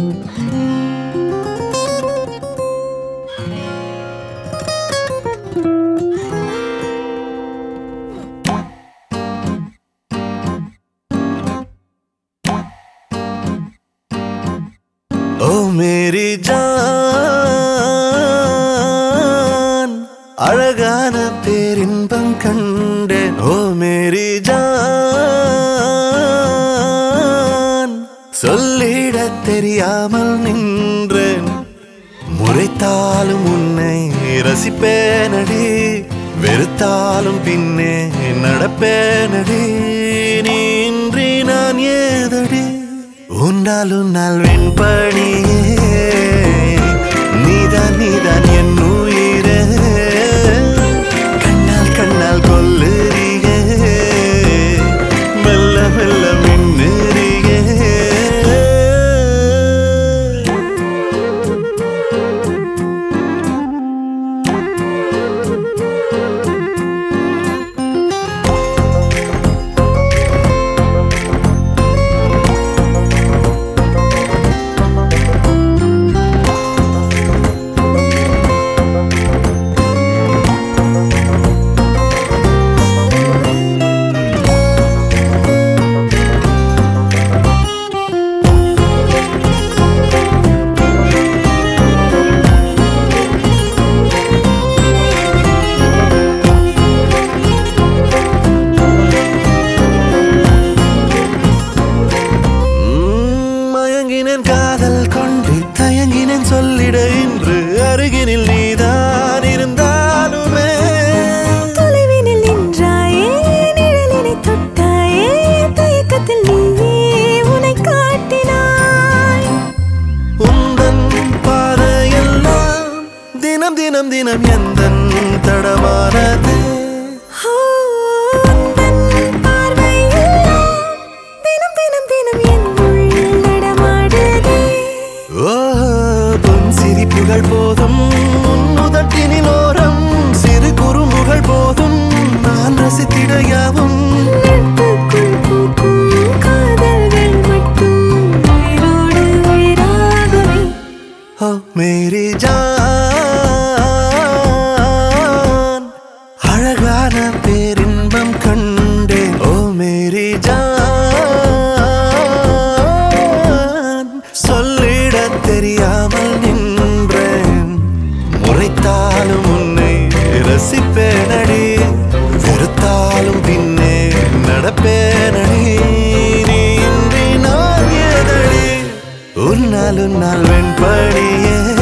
ஓ Mary John அழகான பேரின்பம் கண்டேன் ஓ மேரி ஜான் சொல்லிட தெரியாமல் நின்றேன் முறைத்தாலும் உன்னை ரசிப்பேனடி வெறுத்தாலும் பின்னே நடப்பேனடி நீ இன்றி நான் ஏதடி உன்னால் உன்னால் வெண்பணியே நீதான் நீதான் என் உயிரே கண்ணால் கண்ணால் கொல்லுறியே மெல்ல மெல்ல மின்னுறியே உம், மயங்கினேன் காதல் கொண்டு தயங்கினேன் சொல்லிட இன்று அருகினில் நீதான் இருந்தாலுமே தொலைவினில் நின்றாயே நிழலினை தொட்டாயே தயக்கத்தில் நீயே உனை காட்டினாய் உந்தன் பாதையெல்லாம் தினம் தினம் தினம் எந்தன் தடமானது ஓ, உந்தன் பார்வையெல்லாம் தினம் தினம் தினம் என் உள் நடமாடுதே ஓ பொன் சிரிப்புகள் போதும் உன் உதட்டினில் ஓரம் சிறு குறும்புகள் போதும் நான் ரசித்திட யாவும் நட்புக்குள் பூக்கும் காதல்கள் மட்டும் உயிரோடு உயிராகவே ஓ மேரி ஜான் அழகான பேரின்பம் கண்டேன் ஓ மேரி ஜான் சொல்லிட தெரியாமல் நின்றேன் முறைத்தாலும் உன்னை ரசிப்பேனடி வெறுத்தாலும் பின்னே நடப்பேனடி நீ இன்றி நான் ஏதடி உன்னால் உன்னால் வெண்படியே